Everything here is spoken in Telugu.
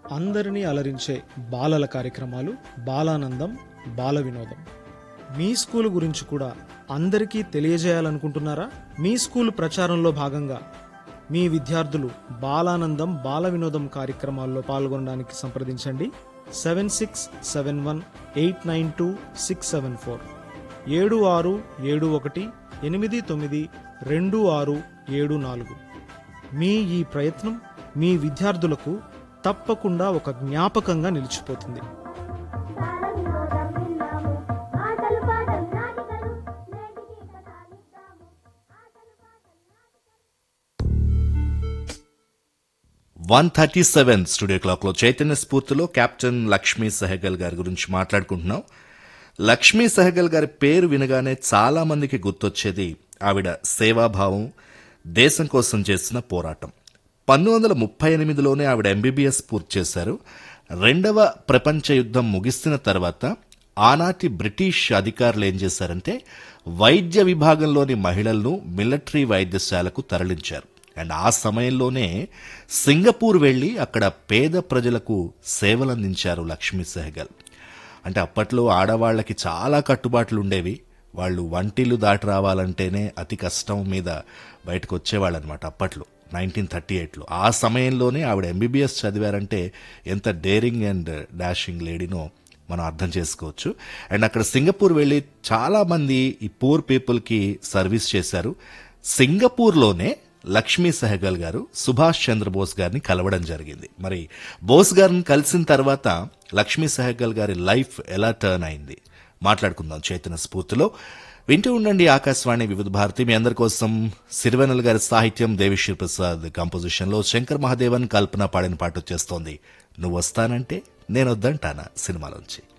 అందరినీ అలరించే బాలల కార్యక్రమాలు బాలానందం బాల వినోదం మీ స్కూల్ గురించి కూడా అందరికీ తెలియజేయాలనుకుంటున్నారా మీ స్కూల్ ప్రచారంలో భాగంగా మీ విద్యార్థులు బాలానందం బాల వినోదం కార్యక్రమాల్లో పాల్గొనడానికి సంప్రదించండి seven six seven one eight nine two six seven four ఏడు ఆరు ఏడు ఒకటి ఎనిమిది తొమ్మిది రెండు ఆరు ఏడు నాలుగు మీ ఈ ప్రయత్నం మీ విద్యార్థులకు తప్పకుండా ఒక జ్ఞాపకంగా నిలిచిపోతుంది బాలవినోదం విన్నాము ఆటలు పాటలు నాటికలు నేటికి కథాలిద్దాము ఆటలు పాటలు నాటికలు one thirty seven studio clock లో చైతన్య స్ఫూర్తిలో కెప్టెన్ లక్ష్మీ సెహగల్ గారి గురించి మాట్లాడుకుంటున్నాం లక్ష్మీ సెహగల్ గారి పేరు వినగానే చాలా మందికి గుర్తొచ్చేది ఆవిడ సేవాభావం దేశం కోసం చేసిన పోరాటం పంతొమ్మిది వందల ముప్పై ఎనిమిదిలోనే ఆవిడ ఎంబీబీఎస్ పూర్తి చేశారు రెండవ ప్రపంచ యుద్ధం ముగిసిన తర్వాత ఆనాటి బ్రిటిష్ అధికారులు ఏం చేశారంటే వైద్య విభాగంలోని మహిళలను మిలిటరీ వైద్యశాలకు తరలించారు అండ్ ఆ సమయంలోనే సింగపూర్ వెళ్లి అక్కడ పేద ప్రజలకు సేవలందించారు లక్ష్మీ సెహగల్ అంటే అప్పట్లో ఆడవాళ్ళకి చాలా కట్టుబాట్లు ఉండేవి వాళ్ళు వంటిల్లు దాటి రావాలంటేనే అతి కష్టం మీద బయటకు వచ్చేవాళ్ళనమాట అప్పట్లో నైన్టీన్ థర్టీ ఎయిట్లో ఆ సమయంలోనే ఆవిడ ఎంబీబీఎస్ చదివారంటే ఎంత డేరింగ్ అండ్ డాషింగ్ లేడీనో మనం అర్థం చేసుకోవచ్చు అండ్ అక్కడ సింగపూర్ వెళ్ళి చాలా మంది ఈ పూర్ పీపుల్కి సర్వీస్ చేశారు సింగపూర్లోనే లక్ష్మీ సెహగల్ గారు సుభాష్ చంద్రబోస్ గారిని కలవడం జరిగింది మరి బోస్ గారిని కలిసిన తర్వాత లక్ష్మీ సెహగల్ గారి లైఫ్ ఎలా టర్న్ అయింది మాట్లాడుకుందాం చైతన్య స్ఫూర్తిలో వింటూ ఉండండి ఆకాశవాణి వివిధ భారతి మీ అందరి కోసం సిరివెనల్ గారి సాహిత్యం దేవిశ్రీ ప్రసాద్ కంపోజిషన్ లో శంకర్ మహాదేవన్ కల్పన పాడిన పాట వచ్చేస్తోంది నువ్వు వస్తానంటే నేను వద్దంటానా సినిమాలోంచి